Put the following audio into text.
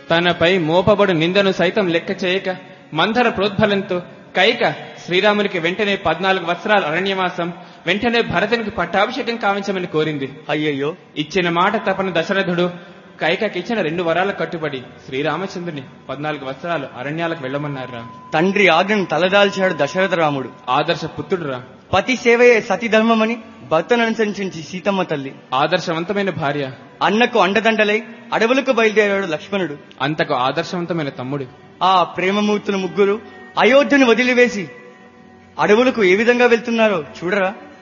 తనపై మోపబడు నిందను సైతం లెక్క చేయక మందర ప్రోద్బలంతో కైక శ్రీరామునికి వెంటనే పద్నాలుగు వత్సరాల అరణ్యవాసం వెంటనే భరతునికి పట్టాభిషేకం కావించమని కోరింది అయ్యయ్యో ఇచ్చిన మాట తపన దశరథుడు కైకకిచ్చిన రెండు వరాల కట్టుబడి శ్రీరామచంద్రుని పద్నాలుగు వత్సరాలు అరణ్యాలకు వెళ్ళమన్నారా తండ్రి ఆజ్ఞను తలదాల్చాడు దశరథ రాముడు ఆదర్శ పుత్రుడురా పతి సేవయే సతి ధర్మమని భర్తను అనుసరించి సీతమ్మ తల్లి ఆదర్శవంతమైన భార్య అన్నకు అండదండలై అడవులకు బయలుదేరాడు లక్ష్మణుడు అంతకు ఆదర్శవంతమైన తమ్ముడు ఆ ప్రేమమూర్తులు ముగ్గురు అయోధ్యను వదిలివేసి అడవులకు ఏ విధంగా వెళ్తున్నారో చూడరా